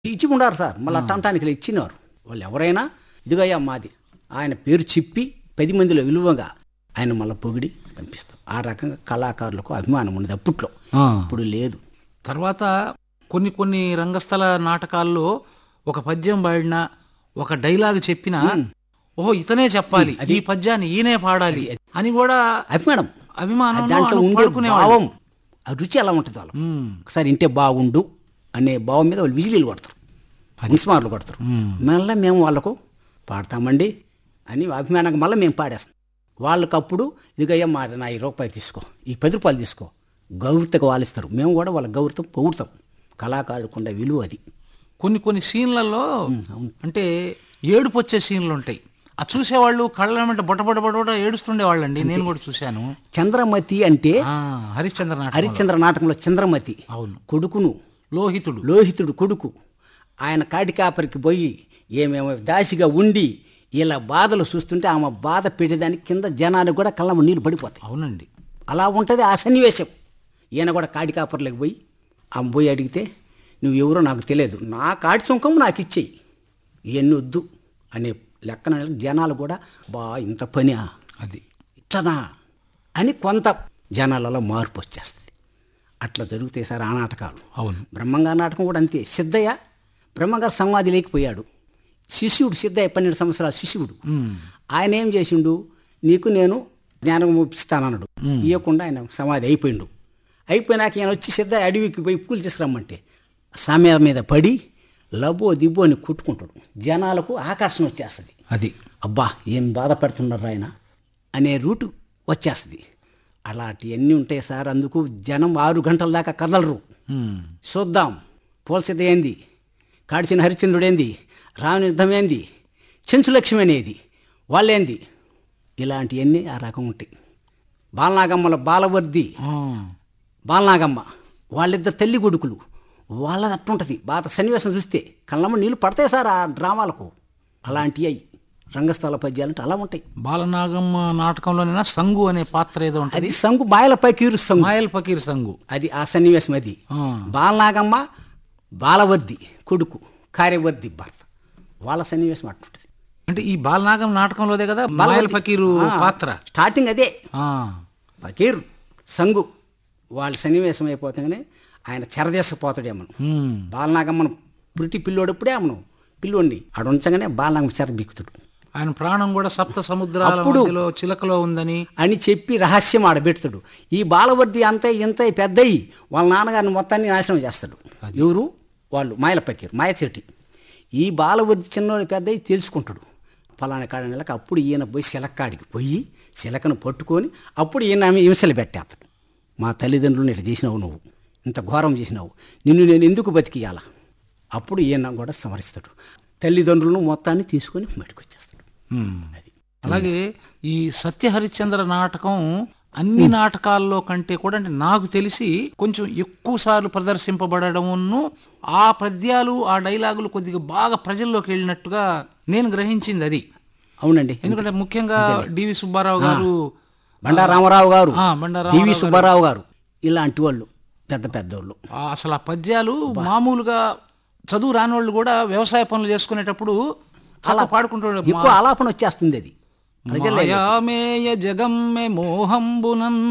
ఇచ్చి ఉండారు సార్ మళ్ళీ అట్టంటానికి ఇచ్చినారు వాళ్ళు ఎవరైనా ఇదిగయ్యా మాది ఆయన పేరు చెప్పి పది మందిలో విలువగా ఆయన మళ్ళీ పొగిడి పంపిస్తాం ఆ రకంగా కళాకారులకు అభిమానం ఉన్నది అప్పట్లో ఆ. ఇప్పుడు లేదు తర్వాత కొన్ని కొన్ని రంగస్థల నాటకాల్లో ఒక పద్యం పాడినా ఒక డైలాగ్ చెప్పినా ఓహో ఇతనే చెప్పాలి ఈ పద్యాన్ని ఈయనే పాడాలి అని కూడా అభిమానం అభిమానం దాంట్లో ఉండే భావం ఆ రుచి ఎలా ఉంటుంది వాళ్ళు ఒకసారి ఇంటే బాగుండు అనే భావం మీద వాళ్ళు విజిలీలు కొడతారు మున్సిమార్లు కొడతారు మళ్ళీ మేము వాళ్ళకు పాడతామండి అని అభిమానంగా మళ్ళీ మేము పాడేస్తాం వాళ్ళకి అప్పుడు ఇదిగయ్యా మా నా ఈ రూపాయి తీసుకో ఈ పది రూపాయలు తీసుకో గౌరవతకు వాళ్ళు ఇస్తారు మేము కూడా వాళ్ళ గౌరవం పొగుడతాం కళాకారుడికి ఉండే విలువ అది కొన్ని కొన్ని సీన్లలో అంటే ఏడుపు వచ్చే సీన్లు ఉంటాయి ఆ చూసేవాళ్ళు కళ్ళ వెంట బొట బొట బొట బొట ఏడుస్తుండేవాళ్ళండి నేను కూడా చూశాను చంద్రమతి అంటే ఆ, హరిశ్చంద్ర నాటకం హరిశ్చంద్ర నాటకంలో చంద్రమతి అవును కొడుకును లోహితుడు లోహితుడు కొడుకు ఆయన కాడికాపరికి పోయి ఏమేమో దాసిగా ఉండి ఇలా బాధలు చూస్తుంటే ఆమె బాధ పెట్టేదానికి కింద జనానికి కూడా కళ్ళమ్మ నీళ్ళు పడిపోతాయి అవునండి అలా ఉంటుంది ఆ సన్నివేశం ఈయన కూడా కాడికాపర్లకు పోయి ఆమె పోయి అడిగితే నువ్వు ఎవరో నాకు తెలియదు నా కాడి సుంకం నాకు ఇచ్చేయి ఇవన్నీ వద్దు అనే లెక్కన జనాలు కూడా బా ఇంత పని అది ఇట్లనా అని కొంత జనాలలో మార్పు వచ్చేస్తుంది అట్లా జరుగుతాయి సార్ ఆ నాటకాలు అవును బ్రహ్మంగారి నాటకం కూడా అంతే సిద్ధయ్య బ్రహ్మంగారు సమాధి లేకపోయాడు శిష్యుడు సిద్ధయ్య పన్నెండు సంవత్సరాల శిష్యుడు ఆయన ఏం చేసిండు నీకు నేను జ్ఞానం ఇప్పిస్తానన్నాడు ఇవ్వకుండా ఆయన సమాధి అయిపోయిండు అయిపోయినాక ఈయన వచ్చి సిద్ధయ్య అడవికి పోయి పూలు తీసుకురమ్మంటే సమయ మీద పడి లబో దిబ్బో అని కొట్టుకుంటాడు జనాలకు ఆకర్షణ వచ్చేస్తుంది అది అబ్బా ఏం బాధపడుతున్నారు ఆయన అనే రూటు వచ్చేస్తుంది అలాంటివన్నీ ఉంటాయి సార్ అందుకు జనం ఆరు గంటల దాకా కదలరు ఉమ్. చూద్దాం పోల్సిత ఏంది కాడిచిన హరిశ్చంద్రుడేంది రావణ యుద్ధం ఏంది చెంచులక్ష్మి అనేది వాళ్ళేంది ఇలాంటివన్నీ ఆ రకం ఉంటాయి బాలనాగమ్మల బాలవర్ది ఆ. బాలనాగమ్మ వాళ్ళిద్దరు తల్లి కొడుకులు వాళ్ళది అట్టుంటుంది బాధ సన్నివేశం చూస్తే కళ్ళమ్మ నీళ్ళు పడతాయి సార్ ఆ డ్రామాలకు అలాంటివి అయి రంగస్థల పద్యాలంటే అలా ఉంటాయి బాలనాగమ్మ నాటకంలోనైనా సంగు అనే పాత్ర ఏదో ఉంటుంది అది సంగు బాయలపై కీరు సంగు మాయల్ ఫకీర్ సంగు అది ఆ సన్నివేశం అది ఆ. బాలనాగమ్మ బాలవర్ది కొడుకు కార్యవర్ది భర్త వాళ్ళ సన్నివేశం అట్టుంటుంది అంటే ఈ బాలనాగం నాటకంలోదే కదా మాయల్ ఫకీరు ఆ, పాత్ర స్టార్టింగ్ అదే ఆ. ఫకీర్ సంగు వాళ్ళ సన్నివేశం అయిపోతాగానే ఆయన చెరదేసపోతాడేమను ఉమ్. బాలనాగమ్మను పురిటి పిల్లోడప్పుడే ఆమెను పిల్లోడిని ఆడ ఉంచగానే బాలనాగమ్మ చెర బిక్కుతాడు ఆయన ప్రాణం కూడా సప్త సముద్రాల అప్పుడు- మధ్యలో చిలకలో ఉందని అని చెప్పి రహస్యం ఆడబెడతాడు ఈ బాలవర్ది అంతే ఇంత పెద్దయి వాళ్ళ నాన్నగారిని మొత్తాన్ని నాశనం చేస్తాడు ఎవరు వాళ్ళు మాయల పకీర్ మాయ చెట్టి ఈ బాలవర్ది చిన్నోడు పెద్దయి తెలుసుకుంటాడు ఫలానా కాడ నెలకు అప్పుడు ఈయన పోయి శిలక్కాడికి పోయి శిలకను పట్టుకొని అప్పుడు ఈయన ఆమె హింసలు పెట్టేస్తాడు మా తల్లిదండ్రులను ఇట్లా చేసినావు నువ్వు ఇంత ఘోరం చేసినావు నిన్ను నేను ఎందుకు బతికియాలా అప్పుడు ఈయన కూడా సమరిస్తాడు తల్లిదండ్రులను మొత్తాన్ని తీసుకొని బయటకు వచ్చేస్తాడు ఉమ్. అది అలాగే ఈ సత్య హరిశ్చంద్ర నాటకం అన్ని నాటకాల్లో కంటే కూడా అంటే నాకు తెలిసి కొంచెం ఎక్కువ సార్లు ప్రదర్శింపబడమును ఆ పద్యాలు ఆ డైలాగులు కొద్దిగా బాగా ప్రజల్లోకి వెళ్ళినట్టుగా నేను గ్రహించింది అది అవునండి ఎందుకంటే ముఖ్యంగా డివి సుబ్బారావు గారు బండా రామారావు గారు ఆ, బండా డివి రామారావు గారు. సుబ్బారావు గారు ఇలాంటి వాళ్ళు పెద్ద పెద్దోళ్ళు ఆ అసలు ఆ పద్యాలు మామూలుగా చదువు రాని వాళ్ళు కూడా వ్యవసాయ పనులు చేసుకునేటప్పుడు చాలా పాడుకుంటాడు ఎక్కువ ఆలాపన వచ్చేస్తుంది అది ప్రజల్లో మాయామేయ జగమ్మె మోహంబునన్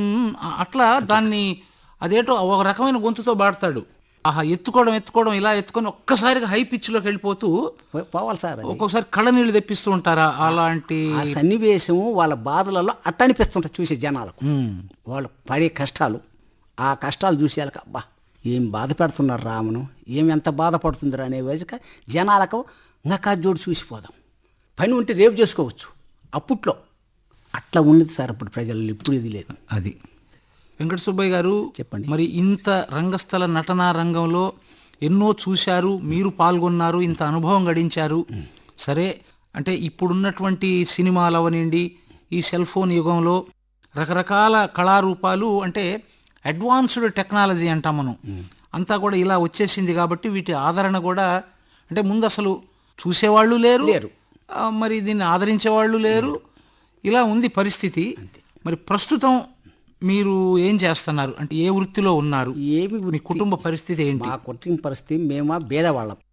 ఆ- అట్లా దాన్ని అదేటో ఒక రకమైన గొంతుతో పాడతాడు ఆహా ఎత్తుకోవడం ఎత్తుకోవడం ఇలా ఎత్తుకొని ఒక్కసారిగా హై పిచ్లోకి వెళ్ళిపోతూ పో- పోవాలి సార్ అది ఒక్కొక్కసారి కళ్ళ నీళ్ళు తెప్పిస్తూ ఉంటారా అలాంటి ఆ సన్నివేశం వాళ్ళ బాధలలో అట్ట అనిపిస్తుంటుంది చూసే జనాలకు ఉమ్, వాళ్ళు పడే కష్టాలు ఆ కష్టాలు చూసేయాలక అబ్బా ఏం బాధ పెడుతున్నారు రామను ఏం ఎంత బాధపడుతుందిరా అనే వయసుక జనాలకు ఇంకా జోడు చూసిపోదాం పని ఉంటే రేపు చేసుకోవచ్చు అప్పట్లో అట్లా ఉన్నది సార్ అప్పుడు ప్రజలు ఇప్పుడు ఇది లేదు అది వెంకట సుబ్బయ్య గారు చెప్పండి. మరి ఇంత రంగస్థల నటనా రంగంలో ఎన్నో చూశారు మీరు పాల్గొన్నారు ఇంత అనుభవం గడించారు సరే అంటే ఇప్పుడున్నటువంటి సినిమాలు అవనండి ఈ సెల్ ఫోన్ యుగంలో రకరకాల కళారూపాలు అంటే అడ్వాన్స్డ్ టెక్నాలజీ అంటాం మనం అంతా కూడా ఇలా వచ్చేసింది కాబట్టి వీటి ఆదరణ కూడా అంటే ముందు అసలు చూసేవాళ్ళు లేరు లేరు. ఆ, మరి దీన్ని ఆదరించే వాళ్ళు లేరు ఇలా ఉంది పరిస్థితి మరి ప్రస్తుతం మీరు ఏం చేస్తున్నారు అంటే ఏ వృత్తిలో ఉన్నారు ఏమి మీ కుటుంబ పరిస్థితి ఏంటి మా కుటుంబ పరిస్థితి మేమా భేదవాళ్ళం